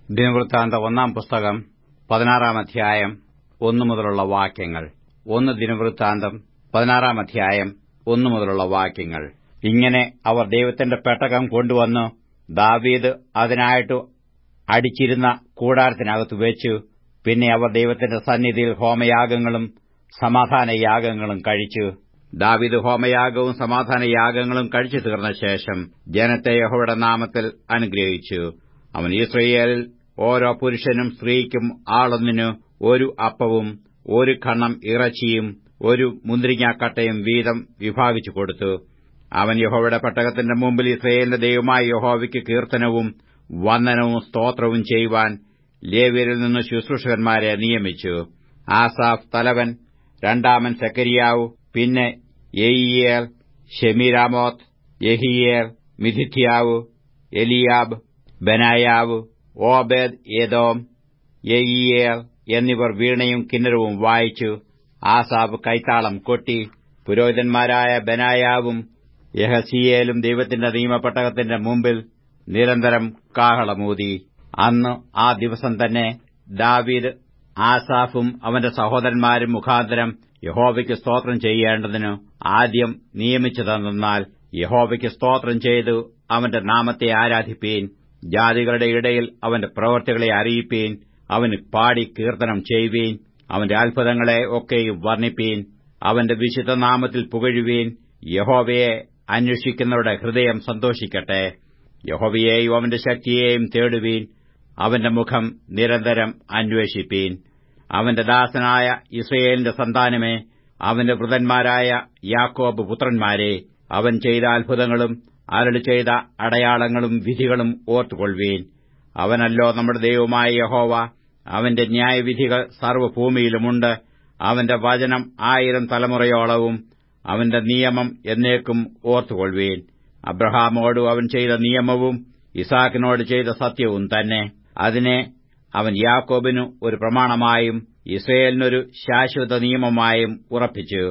ദിനവൃത്താന്ത ഒന്നാം പുസ്തകം പതിനാറാം അധ്യായം ഒന്നു മുതലുള്ള വാക്യങ്ങൾ ഒന്ന് ദിനവൃത്താന്തം പതിനാറാം അധ്യായം ഒന്നു മുതലുള്ള വാക്യങ്ങൾ ഇങ്ങനെ അവർ ദൈവത്തിന്റെ പെട്ടകം കൊണ്ടുവന്നു ദാവീദ് അതിനായിട്ട് അടിച്ചിരുന്ന കൂടാരത്തിനകത്ത് വെച്ചു പിന്നെ അവർ ദൈവത്തിന്റെ സന്നിധിയിൽ ഹോമയാഗങ്ങളും സമാധാനയാഗങ്ങളും കഴിച്ചു ദാവീദ് ഹോമയാഗവും സമാധാനയാഗങ്ങളും കഴിച്ചു തീർന്ന ശേഷം ജനത്തെ യഹോയുടെ നാമത്തിൽ അനുഗ്രഹിച്ചു അവൻ ഇസ്രയേലിൽ ഓരോ പുരുഷനും സ്ത്രീക്കും ആളൊന്നിനു ഒരു അപ്പവും ഒരു ഖണ്ണം ഇറച്ചിയും ഒരു മുന്തിരിങ്ങാക്കട്ടയും വീതം വിഭാഗിച്ചു കൊടുത്തു അവൻ യഹോവയുടെ പെട്ടകത്തിന്റെ മുമ്പിൽ ഇസ്രയേലിന്റെ ദൈവമായ യഹോവയ്ക്ക് കീർത്തനവും വന്ദനവും സ്തോത്രവും ചെയ്യുവാൻ ലേവ്യരിൽ നിന്ന് ശുശ്രൂഷകന്മാരെ നിയമിച്ചു ആസാഫ് തലവൻ രണ്ടാമൻ സെക്കരിയാവ് പിന്നെ യെയിയേൽ ഷെമിരാമോത്ത് യഹിയേർ മിഥിഥിയാവ് എലിയാബ് ബനായാവ് ഓബേദ് ഏതോം യെയിയേൽ എന്നിവർ വീണയും കിന്നരവും വായിച്ചു ആസാബ് കൈത്താളം കൊട്ടി പുരോഹിതന്മാരായ ബനായാവും യഹസിയേലും ദൈവത്തിന്റെ നിയമപ്പെട്ടകത്തിന്റെ മുമ്പിൽ നിരന്തരം കാഹളമൂതി അന്ന് ആ ദിവസം തന്നെ ദാവീദ് ആസാഫും അവന്റെ സഹോദരന്മാരും മുഖാന്തരം യഹോവയ്ക്ക് സ്തോത്രം ചെയ്യേണ്ടതിന് ആദ്യം നിയമിച്ചതെന്നാൽ യഹോവയ്ക്ക് സ്തോത്രം ചെയ്തു അവന്റെ നാമത്തെ ആരാധിപ്പീൻ ജാതികളുടെ ഇടയിൽ അവന്റെ പ്രവൃത്തികളെ അറിയിപ്പീൻ അവന് പാടി കീർത്തനം ചെയ്യുവീൻ അവന്റെ അത്ഭുതങ്ങളെ ഒക്കെയും വർണ്ണിപ്പീൻ അവന്റെ വിശുദ്ധ നാമത്തിൽ പുകഴുവീൻ യഹോവയെ അന്വേഷിക്കുന്നവരുടെ ഹൃദയം സന്തോഷിക്കട്ടെ യഹോവയെയും അവന്റെ ശക്തിയെയും തേടുവീൻ അവന്റെ മുഖം നിരന്തരം അന്വേഷിപ്പീൻ അവന്റെ ദാസനായ ഇസ്രയേലിന്റെ സന്താനമേ അവന്റെ വൃതന്മാരായ യാക്കോബ് പുത്രന്മാരെ അവൻ ചെയ്ത അത്ഭുതങ്ങളും അരളി ചെയ്ത അടയാളങ്ങളും വിധികളും ഓർത്തുകൊള്ളുവീൻ അവനല്ലോ നമ്മുടെ ദൈവമായ യഹോവ അവന്റെ ന്യായവിധികൾ സർവ്വഭൂമിയിലുമുണ്ട് അവന്റെ വചനം ആയിരം തലമുറയോളവും അവന്റെ നിയമം എന്നേക്കും ഓർത്തുകൊള്ളുവീൻ അബ്രഹാമോട് അവൻ ചെയ്ത നിയമവും ഇസാക്കിനോട് ചെയ്ത സത്യവും തന്നെ അതിനെ അവൻ യാക്കോബിനു ഒരു പ്രമാണമായും ഇസ്രയേലിനൊരു ശാശ്വത നിയമമായും ഉറപ്പിച്ചു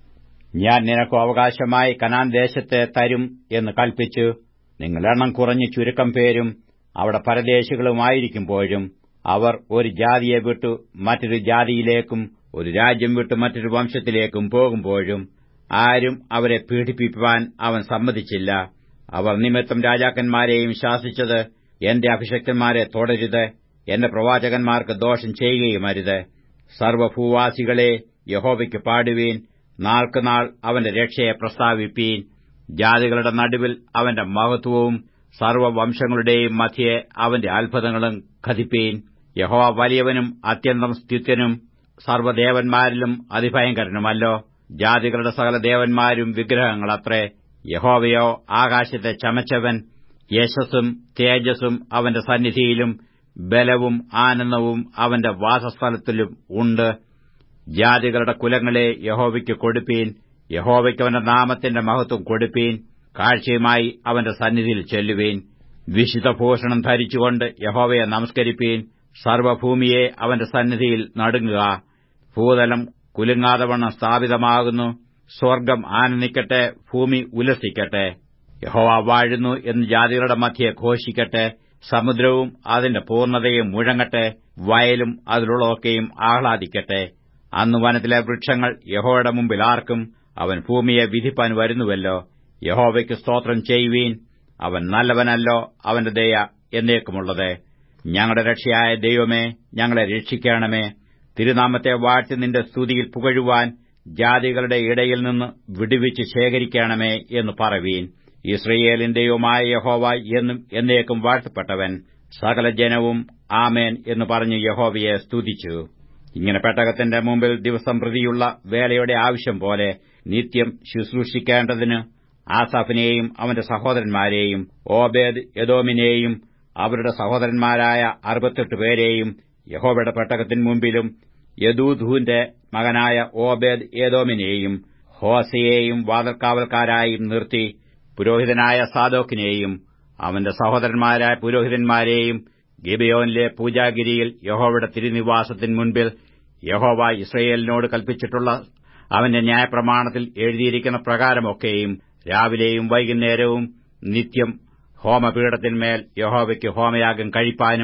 ഞാൻ നിനക്ക് അവകാശമായി കനാൻ ദേശത്തെ തരും എന്ന് കൽപ്പിച്ചു നിങ്ങൾ എണ്ണം കുറഞ്ഞ് ചുരുക്കം പേരും അവിടെ പരദേശികളുമായിരിക്കുമ്പോഴും അവർ ഒരു ജാതിയെ വിട്ടു മറ്റൊരു ജാതിയിലേക്കും ഒരു രാജ്യം വിട്ടു മറ്റൊരു വംശത്തിലേക്കും പോകുമ്പോഴും ആരും അവരെ പീഡിപ്പിക്കുവാൻ അവൻ സമ്മതിച്ചില്ല അവർ നിമിത്തം രാജാക്കന്മാരെയും ശാസിച്ചത് എന്റെ അഭിഷക്തന്മാരെ തുടരുത് എന്റെ പ്രവാചകന്മാർക്ക് ദോഷം ചെയ്യുകയുമരുത് സർവഭൂവാസികളെ യഹോവയ്ക്ക് പാടുവീൻ നാൾക്കുനാൾ അവന്റെ രക്ഷയെ പ്രസ്താവിപ്പീൻ ജാതികളുടെ നടുവിൽ അവന്റെ മഹത്വവും സർവവംശങ്ങളുടെയും മധ്യേ അവന്റെ അത്ഭുതങ്ങളും കഥിപ്പീൻ യഹോവ വലിയവനും അത്യന്തം സ്തുത്യനും സർവ്വദേവന്മാരിലും അതിഭയങ്കരനുമല്ലോ ജാതികളുടെ സകല ദേവന്മാരും വിഗ്രഹങ്ങളത്രേ യഹോവയോ ആകാശത്തെ ചമച്ചവൻ യശസ്സും തേജസ്സും അവന്റെ സന്നിധിയിലും ബലവും ആനന്ദവും അവന്റെ വാസസ്ഥലത്തിലും ഉണ്ട് ജാതികളുടെ കുലങ്ങളെ യഹോവയ്ക്ക് കൊടുപ്പീൻ യഹോവയ്ക്ക് അവന്റെ നാമത്തിന്റെ മഹത്വം കൊടുപ്പീൻ കാഴ്ചയുമായി അവന്റെ സന്നിധിയിൽ ചെല്ലുവീൻ വിശുദ്ധഭൂഷണം ധരിച്ചുകൊണ്ട് യഹോവയെ നമസ്കരിപ്പീൻ സർവഭൂമിയെ അവന്റെ സന്നിധിയിൽ നടുങ്ങുക ഭൂതലം കുലുങ്ങാതവണ്ണം സ്ഥാപിതമാകുന്നു സ്വർഗം ആനന്ദിക്കട്ടെ ഭൂമി ഉല്ലസിക്കട്ടെ യഹോവ വാഴുന്നു എന്ന് ജാതികളുടെ മധ്യെ ഘോഷിക്കട്ടെ സമുദ്രവും അതിന്റെ പൂർണ്ണതയും മുഴങ്ങട്ടെ വയലും അതിലുള്ളതൊക്കെയും ആഹ്ലാദിക്കട്ടെ അന്ന് വനത്തിലെ വൃക്ഷങ്ങൾ യഹോയുടെ മുമ്പിൽ ആർക്കും അവൻ ഭൂമിയെ വിധിപ്പാൻ വരുന്നുവല്ലോ യഹോവയ്ക്ക് സ്തോത്രം ചെയ്യുവീൻ അവൻ നല്ലവനല്ലോ അവന്റെ ദയ എന്നേക്കുമുള്ളത് ഞങ്ങളുടെ രക്ഷയായ ദൈവമേ ഞങ്ങളെ രക്ഷിക്കണമേ തിരുനാമത്തെ വാഴ്ത്തി നിന്റെ സ്തുതിയിൽ പുകഴുവാൻ ജാതികളുടെ ഇടയിൽ നിന്ന് വിടുവിച്ച് ശേഖരിക്കണമേ എന്ന് പറവീൻ ഇസ്രയേലിന്റെയുമായ യഹോവ എന്നും എന്നേക്കും വാഴ്ത്തപ്പെട്ടവൻ സകല ജനവും ആമേൻ എന്ന് പറഞ്ഞ് യഹോവയെ സ്തുതിച്ചു ഇങ്ങനെ പെട്ടകത്തിന്റെ മുമ്പിൽ ദിവസം പ്രതിയുള്ള വേലയുടെ ആവശ്യം പോലെ നിത്യം ശുശ്രൂഷിക്കേണ്ടതിന് ആസാഫിനെയും അവന്റെ സഹോദരന്മാരെയും ഓബേദ് യദോമിനെയും അവരുടെ സഹോദരന്മാരായ അറുപത്തെട്ട് പേരെയും യഹോവയുടെ പെട്ടകത്തിന് മുമ്പിലും യദൂധൂന്റെ മകനായ ഓബേദ് ഏതോമിനെയും ഹോസയെയും വാതൽക്കാവൽക്കാരായും നിർത്തി പുരോഹിതനായ സാദോക്കിനെയും അവന്റെ സഹോദരന്മാരായ പുരോഹിതന്മാരെയും ഗിബയോനിലെ പൂജാഗിരിയിൽ യഹോവയുടെ തിരുനിവാസത്തിന് മുൻപിൽ യഹോവ ഇസ്രയേലിനോട് കൽപ്പിച്ചിട്ടുള്ള അവന്റെ ന്യായപ്രമാണത്തിൽ എഴുതിയിരിക്കുന്ന പ്രകാരമൊക്കെയും രാവിലെയും വൈകുന്നേരവും നിത്യം ഹോമപീഠത്തിന്മേൽ യഹോവയ്ക്ക് ഹോമയാഗം കഴിപ്പാനും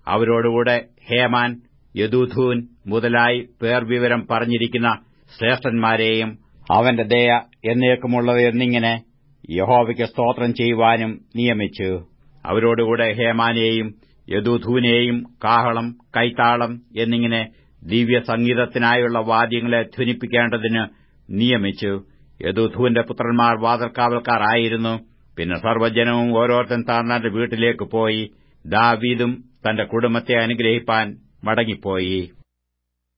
അവരോടുകൂടെ ഹേമാൻ യദൂഥൂൻ മുതലായി പേർ വിവരം പറഞ്ഞിരിക്കുന്ന ശ്രേഷ്ഠന്മാരെയും അവന്റെ ദയ എന്നേക്കുമുള്ളത് എന്നിങ്ങനെ യഹോവയ്ക്ക് സ്തോത്രം ചെയ്യുവാനും നിയമിച്ചു അവരോടുകൂടെ ഹേമാനെയും യദൂഥൂനെയും കാഹളം കൈത്താളം എന്നിങ്ങനെ ദിവ്യസംഗീതത്തിനായുള്ള വാദ്യങ്ങളെ ധ്വനിപ്പിക്കേണ്ടതിന് നിയമിച്ചു യദൂഥുവിന്റെ പുത്രന്മാർ വാതിൽക്കാവൽക്കാരായിരുന്നു പിന്നെ സർവ്വജനവും ഓരോരുത്തൻ താന്താന്റെ വീട്ടിലേക്ക് പോയി ദാവീദും തന്റെ കുടുംബത്തെ അനുഗ്രഹിപ്പാൻ മടങ്ങിപ്പോയി